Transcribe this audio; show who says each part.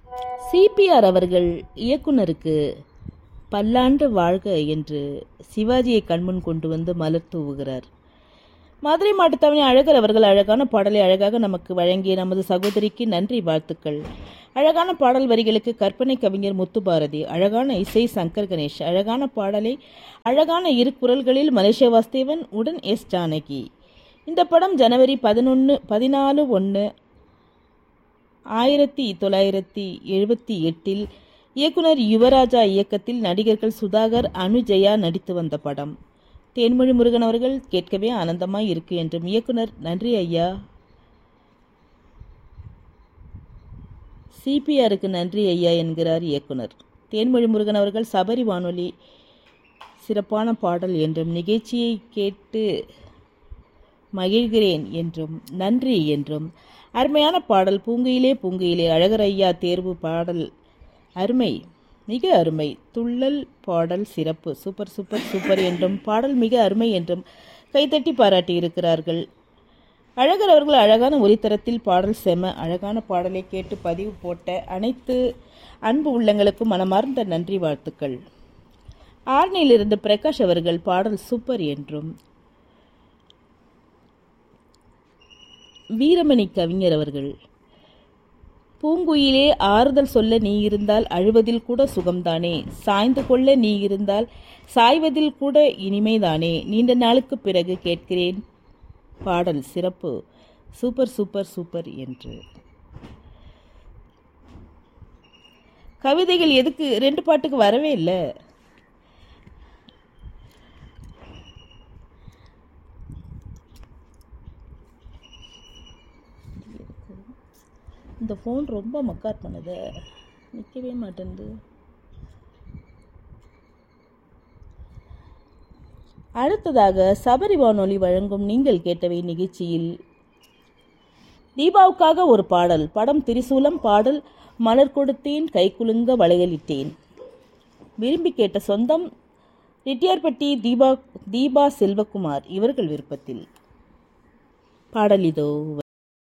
Speaker 1: CPR அவர்கள் இயக்குனருக்கு பல்லாண்டு வாழ்க என்று சிவாஜியை கண்முன் கொண்டு வந்து மலர் தூவுகிறார் மதுரை மாட்டுத்தாவணி அழகர் அவர்கள் அழகான பாடலை அழகாக நமக்கு வழங்கிய நமது சகோதரிக்கு நன்றி வாழ்த்துக்கள் அழகான பாடல் வரிகளுக்கு கற்பனை கவிஞர் முத்துபாரதி அழகான இசை சங்கர் கணேஷ் அழகான பாடலை அழகான இரு குரல்களில் மலேசிய வாஸ்தேவன் உடன் எஸ் ஜானகி இந்த படம் ஜனவரி பதினொன்று பதினாலு ஒன்று ஆயிரத்தி தொள்ளாயிரத்தி எழுபத்தி எட்டில் இயக்குனர் யுவராஜா இயக்கத்தில் நடிகர்கள் சுதாகர் அனுஜயா நடித்து வந்த படம் தேன்மொழி முருகன் அவர்கள் கேட்கவே ஆனந்தமாய் இருக்கு என்றும் இயக்குனர் நன்றி ஐயா சிபிஆருக்கு நன்றி ஐயா என்கிறார் இயக்குனர் தேன்மொழி முருகன் அவர்கள் சபரி வானொலி சிறப்பான பாடல் என்றும் நிகழ்ச்சியை கேட்டு மகிழ்கிறேன் என்றும் நன்றி என்றும் அருமையான பாடல் பூங்கையிலே பூங்கையிலே அழகர் ஐயா தேர்வு பாடல் அருமை மிக அருமை துள்ளல் பாடல் சிறப்பு சூப்பர் சூப்பர் சூப்பர் என்றும் பாடல் மிக அருமை என்றும் கைத்தட்டி பாராட்டி இருக்கிறார்கள் அழகர் அவர்கள் அழகான ஒலித்தரத்தில் பாடல் செம அழகான பாடலை கேட்டு பதிவு போட்ட அனைத்து அன்பு உள்ளங்களுக்கும் மனமார்ந்த நன்றி வாழ்த்துக்கள் ஆர்னியிலிருந்து பிரகாஷ் அவர்கள் பாடல் சூப்பர் என்றும் வீரமணி கவிஞர் அவர்கள் பூங்குயிலே ஆறுதல் சொல்ல நீ இருந்தால் அழுவதில் கூட சுகம்தானே சாய்ந்து கொள்ள நீ இருந்தால் சாய்வதில் கூட இனிமைதானே நீண்ட நாளுக்கு பிறகு கேட்கிறேன் பாடல் சிறப்பு சூப்பர் சூப்பர் சூப்பர் என்று கவிதைகள் எதுக்கு ரெண்டு பாட்டுக்கு வரவே இல்லை இந்த ஃபோன் ரொம்ப மக்கார் பண்ணுது நிற்கவே மாட்டேங்குது அடுத்ததாக சபரி வானொலி வழங்கும் நீங்கள் கேட்டவை நிகழ்ச்சியில் தீபாவுக்காக ஒரு பாடல் படம் திரிசூலம் பாடல் மலர் கொடுத்தேன் கை குலுங்க வளையலிட்டேன் விரும்பி கேட்ட சொந்தம் ரெட்டியார்பட்டி தீபா தீபா செல்வகுமார் இவர்கள் விருப்பத்தில் பாடல் இதோ